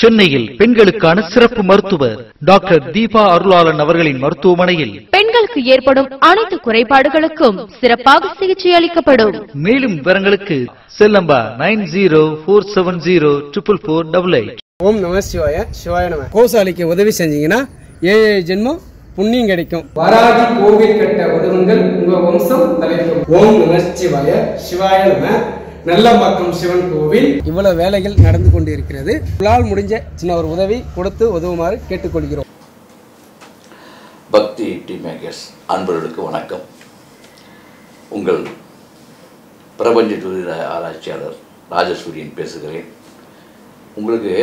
சென்னையில் பெண்களுக்கான சிறப்பு மருத்துவர் டாக்டர் தீபா அருளாளன் அவர்களின் மருத்துவமனையில் பெண்களுக்கு ஏற்படும் அனைத்து குறைபாடுகளுக்கும் சிறப்பாக சிகிச்சை அளிக்கப்படும் மேலும் விவரங்களுக்கு செல்லம்பா nine zero four seven zero triple four double eight ஓம் நம சிவாய சிவாய நம கோசாலிக்கு உதவி செஞ்சீங்கன்னா ஏழு ஏழு ஜென்மம் புண்ணியம் கிடைக்கும் வராகி கோவில் கட்ட உதவுங்கள் உங்க வம்சம் தலைக்கும் ஓம் நம சிவாய சிவாய நம நல்லம்பாக்கம் சிவன் கோவில் இவ்வளவு வேலைகள் நடந்து கொண்டு இருக்கிறது உங்களால் முடிஞ்ச சின்ன ஒரு உதவி கொடுத்து உதவுமாறு கேட்டுக்கொள்கிறோம் பக்தி டி மேகர்ஸ் அன்பர்களுக்கு வணக்கம் உங்கள் பிரபஞ்ச ஜோதிட ஆராய்ச்சியாளர் ராஜசூரியன் பேசுகிறேன் உங்களுக்கு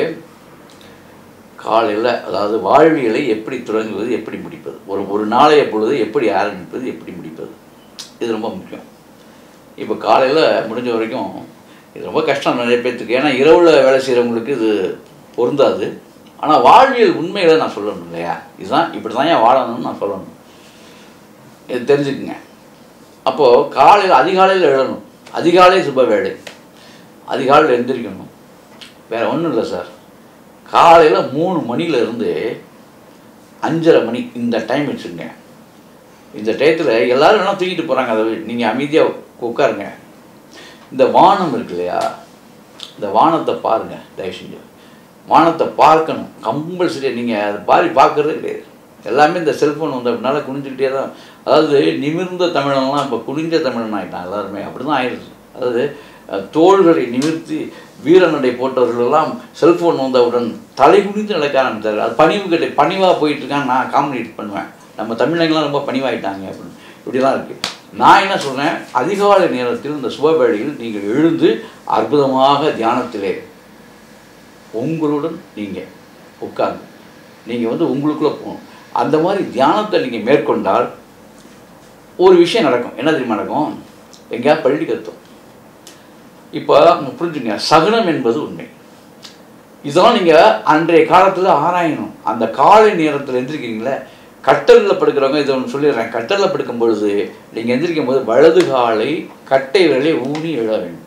காலையில் அதாவது வாழ்வியலை எப்படி தொடங்குவது எப்படி முடிப்பது ஒரு ஒரு நாளைய பொழுது எப்படி ஆரம்பிப்பது எப்படி முடிப்பது இது ரொம்ப முக்கியம் இப்போ காலையில் முடிஞ்ச வரைக்கும் இது ரொம்ப கஷ்டம் நிறைய பேர்த்துக்கு ஏன்னா இரவில் வேலை செய்கிறவங்களுக்கு இது பொருந்தாது ஆனால் வாழ்வியல் உண்மைகளை நான் சொல்லணும் இல்லையா இதுதான் இப்படி தான் ஏன் வாழணும்னு நான் சொல்லணும் இது தெரிஞ்சுக்குங்க அப்போது காலையில் அதிகாலையில் எழணும் அதிகாலை சுப வேலை அதிகாலையில் எந்திரிக்கணும் வேறு ஒன்றும் இல்லை சார் காலையில் மூணு மணிலேருந்து அஞ்சரை மணி இந்த டைம் வச்சுங்க இந்த டயத்தில் எல்லாரும் எல்லாம் தூக்கிட்டு போகிறாங்க அதை நீங்கள் அமைதியாக உட்காருங்க இந்த வானம் இருக்கு இல்லையா இந்த வானத்தை பாருங்கள் தயவு செஞ்சு வானத்தை பார்க்கணும் கம்பல்சரியாக நீங்கள் அதை பாரி பார்க்கறதே கிடையாது எல்லாமே இந்த செல்ஃபோன் வந்து அப்படினால குனிஞ்சுக்கிட்டே தான் அதாவது நிமிர்ந்த தமிழன்லாம் இப்போ குனிஞ்ச தமிழன் ஆகிட்டான் எல்லாருமே அப்படி தான் ஆயிடுச்சு அதாவது அஹ், தோள்களை நிமிர்த்தி வீரநடை போட்டவர்களெல்லாம் செல்ஃபோன் வந்தவுடன் தலை குனிந்து நடக்க ஆரம்பித்தார்கள் அது பணிவு கிட்ட பணிவாக போயிட்டு இருக்கான்னு நான் காமெடி பண்ணுவேன் நம்ம தமிழங்களாம் ரொம்ப பணிவாயிட்டாங்க அப்படின்னு இப்படிலாம் இருக்குது நான் என்ன சொல்கிறேன் அதிகாலை நேரத்தில் இந்த சுபவேளையில் நீங்கள் எழுந்து அற்புதமாக தியானத்திலே உங்களுடன் நீங்கள் உட்கார்ந்து நீங்கள் வந்து உங்களுக்குள்ளே போகணும் அந்த மாதிரி தியானத்தை நீங்கள் மேற்கொண்டால் ஒரு விஷயம் நடக்கும் என்ன தெரியுமா நடக்கும் எங்கேயாவது பள்ளி கத்தும் இப்போ அவங்க புரிஞ்சுங்க சகுனம் என்பது உண்மை இதெல்லாம் நீங்கள் அன்றைய காலத்தில் ஆராயணும் அந்த காலை நேரத்தில் எந்திரிக்கிறீங்களே கட்டலில் படுக்கிறவங்க இதை ஒன்று சொல்லிடுறேன் கட்டலில் படுக்கும் பொழுது நீங்கள் எந்திரிக்கும் போது வலது காலை கட்டை விரலை ஊனி எழ வேண்டும்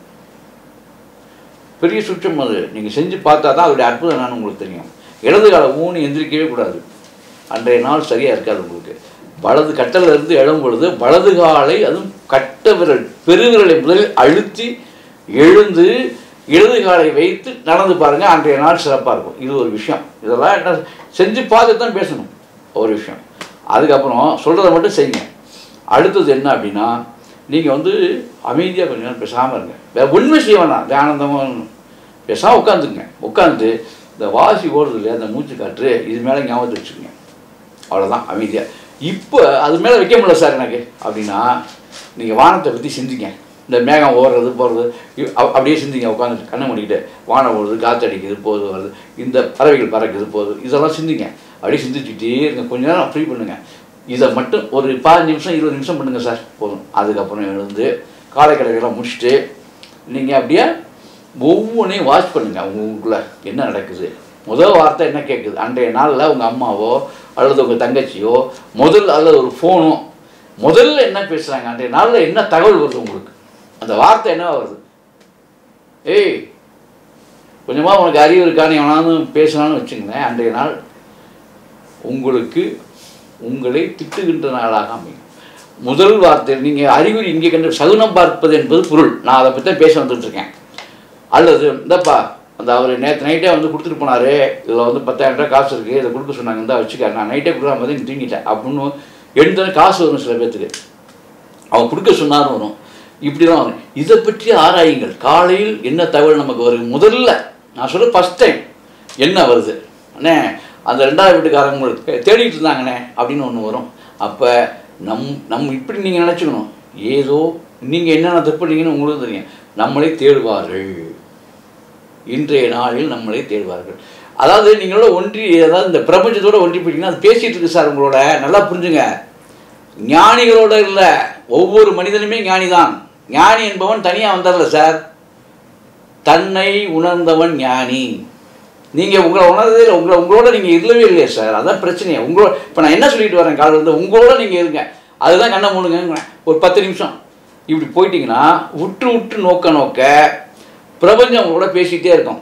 பெரிய சுற்றம் அது நீங்கள் செஞ்சு பார்த்தா தான் அதோடைய அற்புதம் என்னன்னு உங்களுக்கு தெரியும் இடது காலை ஊனி எந்திரிக்கவே கூடாது அன்றைய நாள் சரியாக இருக்காது உங்களுக்கு வலது கட்டலில் இருந்து எழும் பொழுது வலது காலை அதுவும் கட்ட விரல் பெருவிரலை முதலில் அழுத்தி எழுந்து இடது காலை வைத்து நடந்து பாருங்க அன்றைய நாள் சிறப்பாக இருக்கும் இது ஒரு விஷயம் இதெல்லாம் என்ன செஞ்சு பார்த்து தான் பேசணும் ஒரு விஷயம் அதுக்கப்புறம் சொல்கிறத மட்டும் செய்யுங்க அடுத்தது என்ன அப்படின்னா நீங்கள் வந்து அமைதியாக கொஞ்ச நேரம் பேசாமல் இருங்க வேற ஒன்றுமே செய்ய வேணாம் தியானந்தமாக பேசாமல் உட்காந்துங்க உட்காந்து இந்த வாசி ஓடுறது இல்லையா அந்த மூச்சு காற்று இது மேலே ஞாபகத்தை வச்சுக்கோங்க அவ்வளோதான் அமைதியாக இப்போ அது மேலே வைக்க முடியல சார் எனக்கு அப்படின்னா நீங்கள் வானத்தை பற்றி சிந்திங்க இந்த மேகம் ஓடுறது போகிறது அப்படியே சிந்திங்க உட்காந்து கண்ணை மூடிக்கிட்டு வானம் ஓடுது காற்று அடிக்குது போகுது வருது இந்த பறவைகள் பறக்குது போகுது இதெல்லாம் சிந்திங்க அப்படியே சிந்திச்சுட்டே இருங்க கொஞ்ச நேரம் ஃப்ரீ பண்ணுங்க இதை மட்டும் ஒரு பாஞ்சு நிமிஷம் இருபது நிமிஷம் பண்ணுங்க சார் போதும் அதுக்கப்புறம் எழுந்து காலை கடைகள்லாம் முடிச்சுட்டு நீங்கள் அப்படியே ஒவ்வொன்றையும் வாட்ச் பண்ணுங்க உங்களுக்குள்ள என்ன நடக்குது முதல் வார்த்தை என்ன கேட்குது அன்றைய நாளில் உங்கள் அம்மாவோ அல்லது உங்கள் தங்கச்சியோ முதல் அல்லது ஒரு ஃபோனோ முதல்ல என்ன பேசுகிறாங்க அன்றைய நாளில் என்ன தகவல் வருது உங்களுக்கு அந்த வார்த்தை என்ன வருது ஏய் கொஞ்சமாக உனக்கு அறிவு இருக்கான்னு எவனாவது பேசினான்னு வச்சுங்களேன் அன்றைய நாள் உங்களுக்கு உங்களை திட்டுகின்ற நாளாக அமையும் முதல் வார்த்தை நீங்கள் அறிகுறி இங்கே கண்டு சகுனம் பார்ப்பது என்பது பொருள் நான் அதை பற்றி தான் பேச வந்துட்டு இருக்கேன் அல்லது இந்தப்பா அந்த அவர் நேற்று நைட்டே வந்து கொடுத்துட்டு போனார் இதில் வந்து பத்தாயிரம் ரூபாய் காசு இருக்குது இதை கொடுக்க சொன்னாங்க இந்த வச்சுக்க நான் நைட்டே கொடுக்காம போது நீ தூங்கிட்டேன் அப்படின்னு எழுந்தோடனே காசு வரும் சில பேர்த்துக்கு அவன் கொடுக்க சொன்னாலும் வரும் இப்படி தான் வரும் இதை பற்றி ஆராயுங்கள் காலையில் என்ன தகவல் நமக்கு வருது முதல்ல நான் சொல்ல ஃபஸ்ட் டைம் என்ன வருது அண்ணே அந்த ரெண்டாவது வீட்டுக்காரங்க உங்களுக்கு தேடிட்டு இருந்தாங்கண்ணே அப்படின்னு ஒன்று வரும் அப்போ நம் நம் இப்படி நீங்கள் நினச்சிக்கணும் ஏதோ நீங்கள் என்னென்ன தப்பு பண்ணீங்கன்னு உங்களுக்கு தெரியும் நம்மளை தேடுவார்கள் இன்றைய நாளில் நம்மளை தேடுவார்கள் அதாவது நீங்களோட ஒன்றி அதாவது இந்த பிரபஞ்சத்தோட ஒன்றி போயிட்டீங்கன்னா அது பேசிகிட்டு இருக்கு சார் உங்களோட நல்லா புரிஞ்சுங்க ஞானிகளோட இல்லை ஒவ்வொரு மனிதனுமே ஞானி தான் ஞானி என்பவன் தனியாக வந்தார்ல சார் தன்னை உணர்ந்தவன் ஞானி நீங்கள் உங்களை உணர்ந்ததே இல்லை உங்களை உங்களோட நீங்கள் இல்லவே இல்லையே சார் அதான் பிரச்சனையே உங்களோட இப்போ நான் என்ன சொல்லிட்டு வரேன் காலையில் இருந்து உங்களோட நீங்கள் இருங்க அதுதான் கண்ணை மூடுங்க ஒரு பத்து நிமிஷம் இப்படி போயிட்டீங்கன்னா உற்று உற்று நோக்க நோக்க பிரபஞ்சம் உங்களோட பேசிகிட்டே இருக்கும்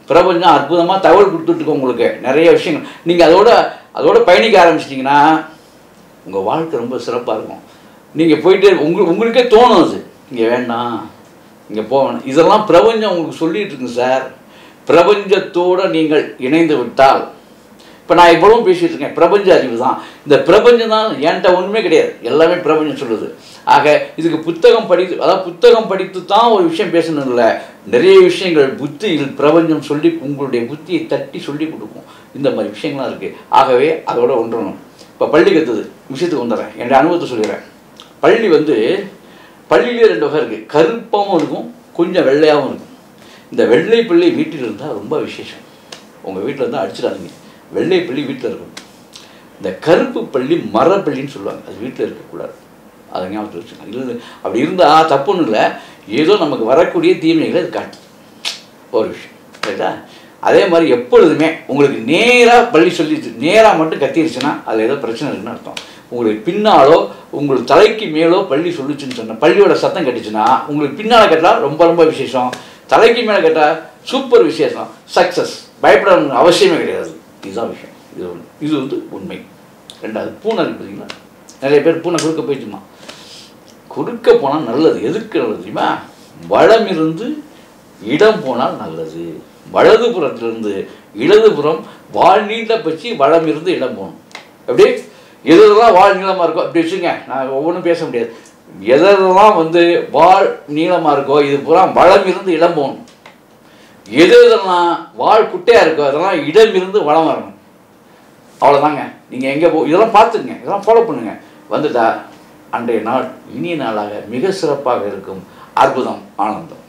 பிரபஞ்சம் அற்புதமாக தகவல் கொடுத்துட்ருக்கோம் உங்களுக்கு நிறைய விஷயங்கள் நீங்கள் அதோட அதோட பயணிக்க ஆரம்பிச்சிட்டிங்கன்னா உங்கள் வாழ்க்கை ரொம்ப சிறப்பாக இருக்கும் நீங்கள் போயிட்டு உங்களுக்கு உங்களுக்கே தோணும் அது இங்கே வேண்டாம் இங்கே போகணும் இதெல்லாம் பிரபஞ்சம் உங்களுக்கு சொல்லிட்டு இருக்குங்க சார் பிரபஞ்சத்தோடு நீங்கள் இணைந்து விட்டால் இப்போ நான் இவ்வளவும் பேசிட்டு இருக்கேன் பிரபஞ்ச அறிவு தான் இந்த பிரபஞ்சம் தான் என்கிட்ட ஒன்றுமே கிடையாது எல்லாமே பிரபஞ்சம் சொல்லுது ஆக இதுக்கு புத்தகம் படித்து அதாவது புத்தகம் படித்து தான் ஒரு விஷயம் பேசணும் இல்லை நிறைய விஷயங்கள் புத்தியில் பிரபஞ்சம் சொல்லி உங்களுடைய புத்தியை தட்டி சொல்லி கொடுக்கும் இந்த மாதிரி விஷயங்கள்லாம் இருக்குது ஆகவே அதோட ஒன்றணும் இப்போ பள்ளி கத்துது விஷயத்துக்கு வந்துடுறேன் என்னுடைய அனுபவத்தை சொல்லிடுறேன் பள்ளி வந்து பள்ளியிலே ரெண்டு வகை இருக்குது கருப்பாகவும் இருக்கும் கொஞ்சம் வெள்ளையாகவும் இருக்கும் இந்த வெள்ளை பள்ளி வீட்டில் இருந்தால் ரொம்ப விசேஷம் உங்கள் வீட்டில் இருந்தால் அடிச்சிடாதீங்க வெள்ளை பள்ளி வீட்டில் இருக்கும் இந்த கருப்பு பள்ளி மரப்பள்ளின்னு சொல்லுவாங்க அது வீட்டில் இருக்கக்கூடாது அதை ஞாபகத்தில் வச்சுக்கோங்க இல்லை அப்படி இருந்தால் தப்புன்னு இல்லை ஏதோ நமக்கு வரக்கூடிய தீமைகளை அது காட்டு ஒரு விஷயம் ரைட்டா அதே மாதிரி எப்பொழுதுமே உங்களுக்கு நேராக பள்ளி சொல்லி நேராக மட்டும் கத்திருச்சுன்னா அதில் ஏதோ பிரச்சனை இருக்குன்னு அர்த்தம் உங்களுக்கு பின்னாலோ உங்களுக்கு தலைக்கு மேலோ பள்ளி சொல்லுச்சுன்னு சொன்ன பள்ளியோட சத்தம் கட்டுச்சுன்னா உங்களுக்கு பின்னால் கேட்டால் ரொம்ப ரொம்ப விசேஷம் தலைக்கு மேலே கேட்டால் சூப்பர் விசேஷம் சக்ஸஸ் பயப்பட அவசியமே கிடையாது இதுதான் விஷயம் இது ஒன்று இது வந்து உண்மை ரெண்டாவது பூனை இருக்கு பார்த்தீங்களா நிறைய பேர் பூனை குறுக்க போயிடுச்சுமா குறுக்க போனால் நல்லது எதுக்கு நல்லது தெரியுமா வளம் இருந்து இடம் போனால் நல்லது வலதுபுறத்திலிருந்து இடதுபுறம் வாழ் நீண்ட பற்றி வளம் இருந்து இடம் போகணும் எப்படி எதெல்லாம் வாழ் நீளமாக இருக்கோ அப்படி வச்சுங்க நான் ஒவ்வொன்றும் பேச முடியாது எதெல்லாம் வந்து வாழ் நீளமாக இருக்கோ இது பூரா வளம் இருந்து இடம் போகணும் எது எதெல்லாம் வாழ் குட்டையாக இருக்கோ அதெல்லாம் இடம் இருந்து வளம் வரணும் அவ்வளோதாங்க நீங்கள் எங்கே போ இதெல்லாம் பார்த்துங்க இதெல்லாம் ஃபாலோ பண்ணுங்க வந்துட்டா அன்றைய நாள் இனிய நாளாக மிக சிறப்பாக இருக்கும் அற்புதம் ஆனந்தம்